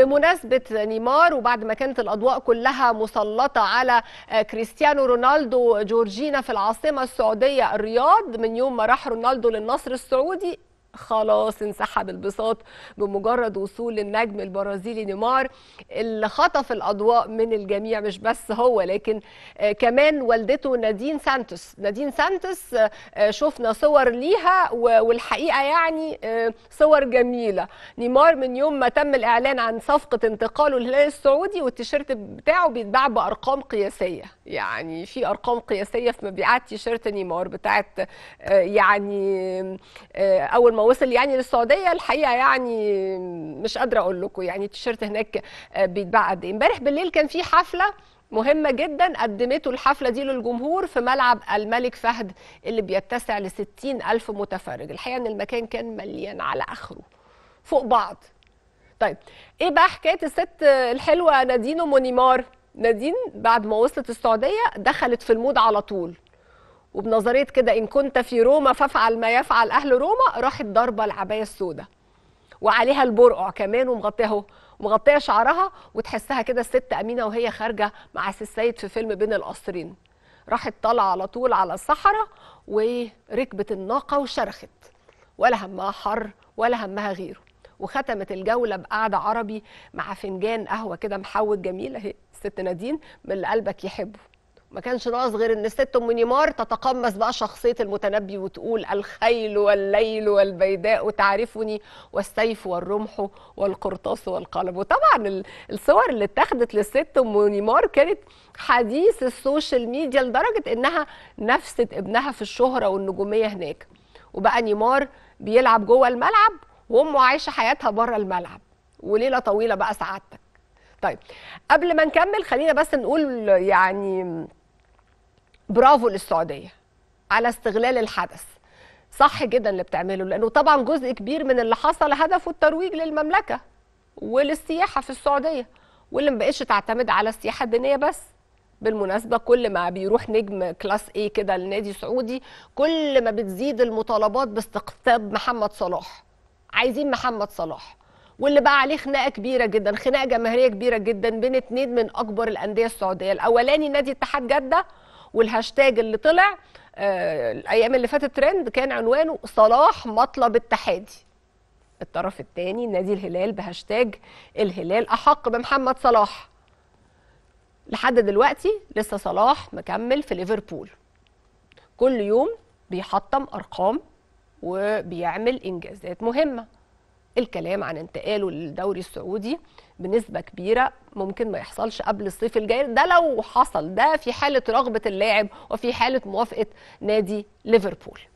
بمناسبة نيمار وبعد ما كانت الأضواء كلها مسلطة على كريستيانو رونالدو جورجينا في العاصمة السعودية الرياض من يوم ما راح رونالدو للنصر السعودي خلاص انسحب البساط بمجرد وصول النجم البرازيلي نيمار اللي خطف الاضواء من الجميع مش بس هو لكن آه كمان والدته نادين سانتوس نادين سانتوس آه شفنا صور ليها والحقيقه يعني آه صور جميله نيمار من يوم ما تم الاعلان عن صفقه انتقاله للهلال السعودي والتيشيرت بتاعه بيتباع بارقام قياسيه يعني في ارقام قياسيه في مبيعات تيشيرت نيمار بتاعت يعني اول ما وصل يعني للسعوديه الحقيقه يعني مش قادره اقول لكم يعني التيشيرت هناك بيتباع قد ايه امبارح بالليل كان في حفله مهمه جدا قدمته الحفله دي للجمهور في ملعب الملك فهد اللي بيتسع ل ألف متفرج الحقيقه ان المكان كان مليان على اخره فوق بعض طيب ايه بقى حكايه الست الحلوه نادين ام نيمار نادين بعد ما وصلت السعوديه دخلت في المود على طول وبنظريه كده ان كنت في روما فافعل ما يفعل اهل روما راحت ضاربه العبايه السوداء وعليها البرقع كمان ومغطيه اهو ومغطيه شعرها وتحسها كده الست امينه وهي خارجه مع سي السيد في فيلم بين القصرين راحت طالعه على طول على الصحراء وركبت الناقه وشرخت ولا همها حر ولا همها غيره وختمت الجوله بقعده عربي مع فنجان قهوه كده محوج جميل اهي الست نادين من اللي قلبك يحبه ما كانش ناقص غير ان الست ام نيمار تتقمص بقى شخصيه المتنبي وتقول الخيل والليل والبيداء تعرفني والسيف والرمح والقرطاس والقلم وطبعا الصور اللي اتخذت للست ام نيمار كانت حديث السوشيال ميديا لدرجه انها نفست ابنها في الشهره والنجوميه هناك وبقى نيمار بيلعب جوه الملعب وامه عايشه حياتها بره الملعب وليله طويله بقى سعادتك طيب قبل ما نكمل خلينا بس نقول يعني برافو للسعوديه على استغلال الحدث صح جدا اللي بتعمله لانه طبعا جزء كبير من اللي حصل هدفه الترويج للمملكه وللسياحه في السعوديه واللي ما بقتش تعتمد على السياحه الدينيه بس بالمناسبة كل ما بيروح نجم كلاس ايه كده لنادي سعودي كل ما بتزيد المطالبات باستقطاب محمد صلاح عايزين محمد صلاح واللي بقى عليه خناقه كبيره جدا خناقه جماهيريه كبيره جدا بين اتنين من اكبر الانديه السعوديه الاولاني نادي اتحاد جده والهاشتاج اللي طلع آه الايام اللي فاتت ترند كان عنوانه صلاح مطلب اتحادي الطرف الثاني نادي الهلال بهاشتاج الهلال احق بمحمد صلاح لحد دلوقتي لسه صلاح مكمل في ليفربول كل يوم بيحطم ارقام وبيعمل انجازات مهمه الكلام عن انتقاله للدوري السعودي بنسبه كبيره ممكن ما يحصلش قبل الصيف الجاي ده لو حصل ده في حاله رغبه اللاعب وفي حاله موافقه نادي ليفربول